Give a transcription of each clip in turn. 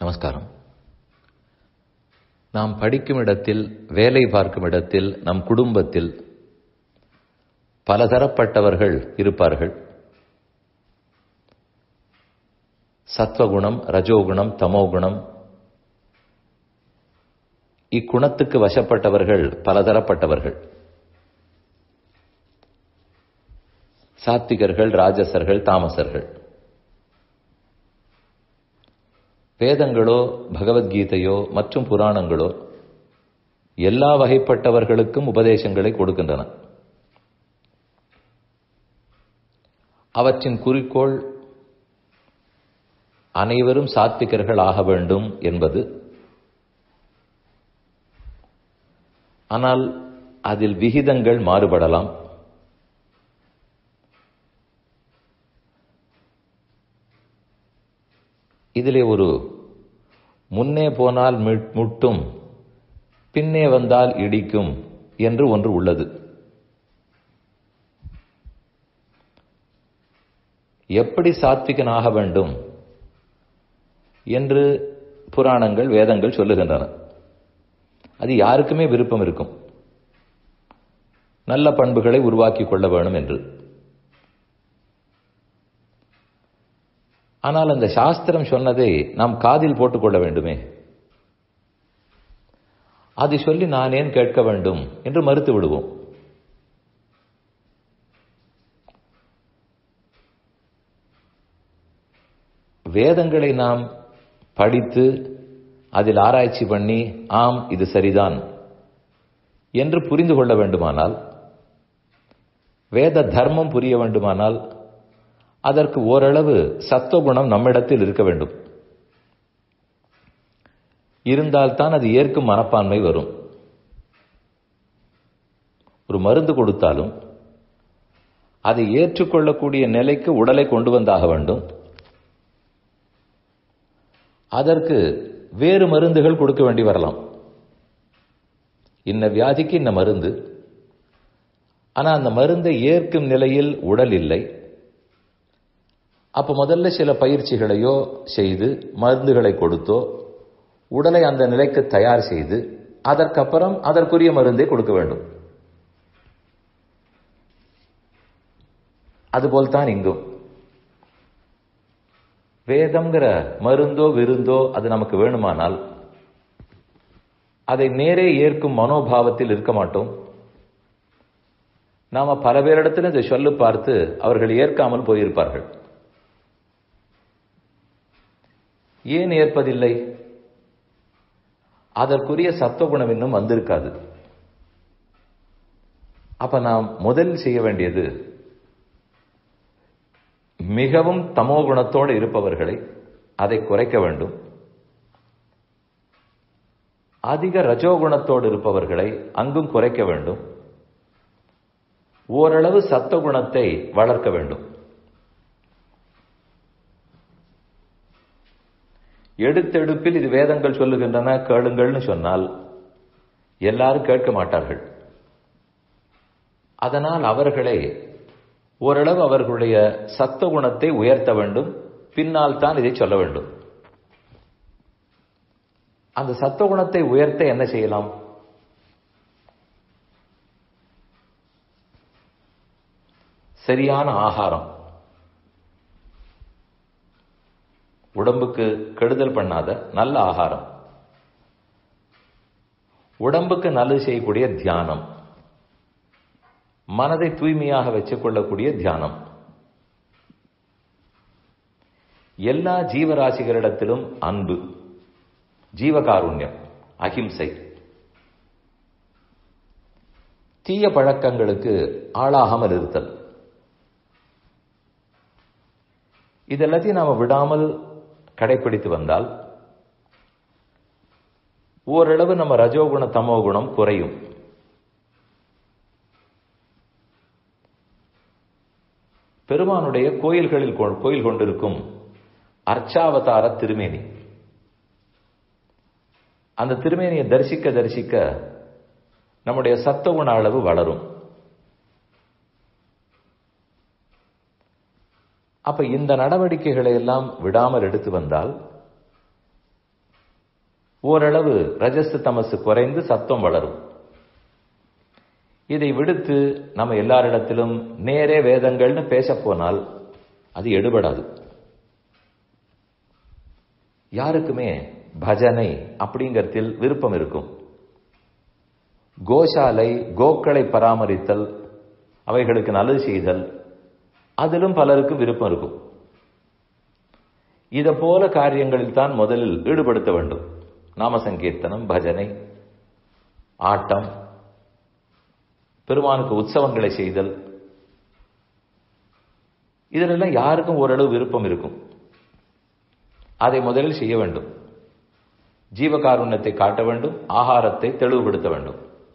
நமஸ்காரம் நாம் படிக்கும் இடத்தில் வேலை பார்க்கும் இடத்தில் நம் குடும்பத்தில் பலதரப்பட்டவர்கள் இருப்பார்கள் சத்வகுணம் ரஜோகுணம் தமோகுணம் இக்குணத்துக்கு வசப்பட்டவர்கள் பலதரப்பட்டவர்கள் சாத்திகர்கள் ராஜசர்கள் தாமசர்கள் வேதங்களோ பகவத்கீதையோ மற்றும் புராணங்களோ எல்லா வகைப்பட்டவர்களுக்கும் உபதேசங்களை கொடுக்கின்றன அவற்றின் குறிக்கோள் அனைவரும் சாத்விகர்கள் ஆக வேண்டும் என்பது ஆனால் அதில் விகிதங்கள் மாறுபடலாம் இதிலே ஒரு முன்னே போனால் முட்டும் பின்னே வந்தால் இடிக்கும் என்று ஒன்று உள்ளது எப்படி சாத்விகனாக வேண்டும் என்று புராணங்கள் வேதங்கள் சொல்லுகின்றன அது யாருக்குமே விருப்பம் இருக்கும் நல்ல பண்புகளை உருவாக்கி கொள்ள வேணும் என்று ஆனால் அந்த சாஸ்திரம் சொன்னதை நாம் காதில் போட்டுக்கொள்ள வேண்டுமே அது சொல்லி நான் ஏன் கேட்க வேண்டும் என்று மறுத்து விடுவோம் வேதங்களை நாம் படித்து அதில் ஆராய்ச்சி பண்ணி ஆம் இது சரிதான் என்று புரிந்து கொள்ள வேண்டுமானால் வேத தர்மம் புரிய வேண்டுமானால் அதற்கு ஓரளவு சத்துவகுணம் நம்மிடத்தில் இருக்க வேண்டும் இருந்தால்தான் அது ஏற்கும் மனப்பான்மை வரும் ஒரு மருந்து கொடுத்தாலும் அதை ஏற்றுக்கொள்ளக்கூடிய நிலைக்கு உடலை கொண்டு வந்தாக வேண்டும் அதற்கு வேறு மருந்துகள் கொடுக்க வேண்டி வரலாம் இன்ன வியாதிக்கு இன்ன மருந்து ஆனால் அந்த மருந்தை ஏற்கும் நிலையில் உடல் இல்லை அப்ப முதல்ல சில பயிற்சிகளையோ செய்து மருந்துகளை கொடுத்தோ உடலை அந்த நிலைக்கு தயார் செய்து அதற்கப்புறம் அதற்குரிய மருந்தை கொடுக்க வேண்டும் அதுபோல்தான் இங்கும் வேதம்ங்கிற மருந்தோ விருந்தோ அது நமக்கு வேணுமானால் அதை நேரே ஏற்கும் மனோபாவத்தில் இருக்க மாட்டோம் நாம பல பேரிடத்தில் இதை சொல்லு பார்த்து அவர்கள் ஏற்காமல் போயிருப்பார்கள் ஏன் ஏற்பதில்லை அதற்குரிய சத்துவகுணம் இன்னும் வந்திருக்காது அப்ப நாம் முதல் செய்ய வேண்டியது மிகவும் தமோ குணத்தோடு இருப்பவர்களை அதை குறைக்க வேண்டும் அதிக ரஜோகுணத்தோடு இருப்பவர்களை அங்கும் குறைக்க வேண்டும் ஓரளவு சத்துவகுணத்தை வளர்க்க வேண்டும் எடுத்தெடுப்பில் இது வேதங்கள் சொல்லுகின்றன கேளுங்கள்னு சொன்னால் எல்லாரும் கேட்க மாட்டார்கள் அதனால் அவர்களை ஓரளவு அவர்களுடைய சத்த குணத்தை உயர்த்த வேண்டும் பின்னால் தான் இதை சொல்ல வேண்டும் அந்த சத்த குணத்தை உயர்த்த என்ன செய்யலாம் சரியான ஆகாரம் உடம்புக்கு கெடுதல் பண்ணாத நல்ல ஆகாரம் உடம்புக்கு நல்லது செய்யக்கூடிய தியானம் மனதை தூய்மையாக வச்சுக் கொள்ளக்கூடிய தியானம் எல்லா ஜீவராசிகளிடத்திலும் அன்பு ஜீவகாருண்யம் அகிம்சை தீய பழக்கங்களுக்கு ஆளாகாமல் இருத்தல் இதெல்லாத்தையும் நாம விடாமல் கடைபிடித்து வந்தால் ஓரளவு நம்ம ரஜோகுண தமோ குணம் குறையும் பெருமானுடைய கோயில்களில் கோயில் கொண்டிருக்கும் அர்ச்சாவதார திருமேனி அந்த திருமேனியை தரிசிக்க தரிசிக்க நம்முடைய சத்தகுண அளவு வளரும் அப்ப இந்த நடவடிக்கைகளை எல்லாம் விடாமல் எடுத்து வந்தால் ஓரளவு ரஜஸ் தமசு குறைந்து சத்தம் வளரும் இதை விடுத்து நம்ம எல்லாரிடத்திலும் நேரே வேதங்கள்னு பேச போனால் அது எடுபடாது யாருக்குமே பஜனை அப்படிங்கறதில் விருப்பம் இருக்கும் கோஷாலை கோக்களை பராமரித்தல் அவைகளுக்கு நல்லது செய்தல் அதிலும் பலருக்கு விருப்பம் இருக்கும் இத போல காரியங்களில் தான் முதலில் ஈடுபடுத்த வேண்டும் நாம சங்கீர்த்தனம் பஜனை ஆட்டம் பெருமானுக்கு உற்சவங்களை செய்தல் இதிலெல்லாம் யாருக்கும் ஓரளவு விருப்பம் இருக்கும் அதை முதலில் செய்ய வேண்டும் ஜீவகாருண்யத்தை காட்ட வேண்டும் ஆகாரத்தை தெளிவுபடுத்த வேண்டும்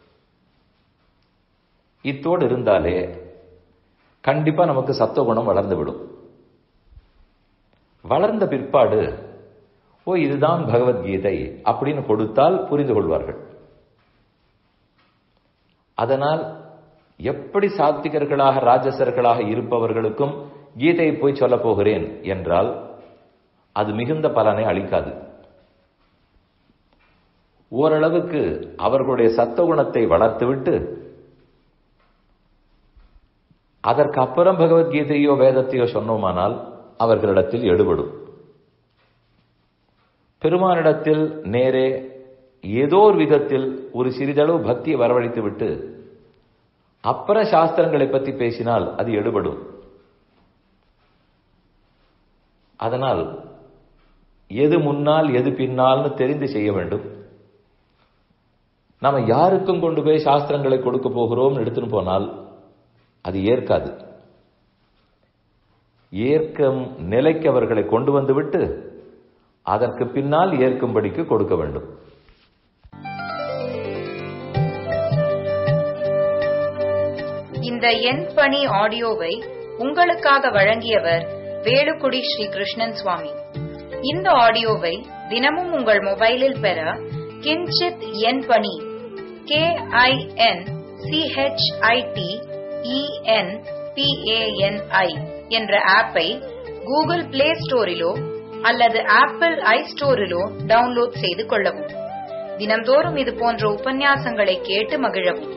இத்தோடு இருந்தாலே கண்டிப்பா நமக்கு சத்துவகுணம் வளர்ந்துவிடும் வளர்ந்த பிற்பாடு ஓ இதுதான் பகவத்கீதை அப்படின்னு கொடுத்தால் புரிந்து கொள்வார்கள் அதனால் எப்படி சாத்திகர்களாக ராஜசர்களாக இருப்பவர்களுக்கும் கீதையை போய் சொல்ல போகிறேன் என்றால் அது மிகுந்த பலனை அளிக்காது ஓரளவுக்கு அவர்களுடைய சத்துவகுணத்தை வளர்த்துவிட்டு அதற்கு அப்புறம் பகவத்கீதையோ வேதத்தையோ சொன்னோமானால் அவர்களிடத்தில் எடுபடும் பெருமானிடத்தில் நேரே ஏதோ ஒரு விதத்தில் ஒரு சிறிதளவு பக்தியை வரவழைத்து விட்டு அப்புறம் சாஸ்திரங்களை பற்றி பேசினால் அது எடுபடும் அதனால் எது முன்னால் எது பின்னால்னு தெரிந்து செய்ய வேண்டும் நாம யாருக்கும் கொண்டு போய் சாஸ்திரங்களை கொடுக்க போகிறோம் எடுத்துன்னு போனால் அது ஏற்காது ஏற்கும் நிலைக்கு அவர்களை கொண்டு வந்து விட்டு அதற்கு பின்னால் ஏற்கும்படிக்கு கொடுக்க வேண்டும் இந்த எண் பணி ஆடியோவை உங்களுக்காக வழங்கியவர் வேலுக்குடி ஸ்ரீ கிருஷ்ணன் சுவாமி இந்த ஆடியோவை தினமும் உங்கள் மொபைலில் பெற கிஞ்சித் எண் பணி கே ஐ என் சிஹெச்ஐடி இஎன் பிஏஎன்ஐ என்ற ஆப்பை கூகுள் பிளே ஸ்டோரிலோ அல்லது ஆப்பிள் ஐ ஸ்டோரிலோ டவுன்லோட் செய்து கொள்ளவும் தினம்தோறும் இது போன்ற உபன்யாசங்களை கேட்டு மகிழவும்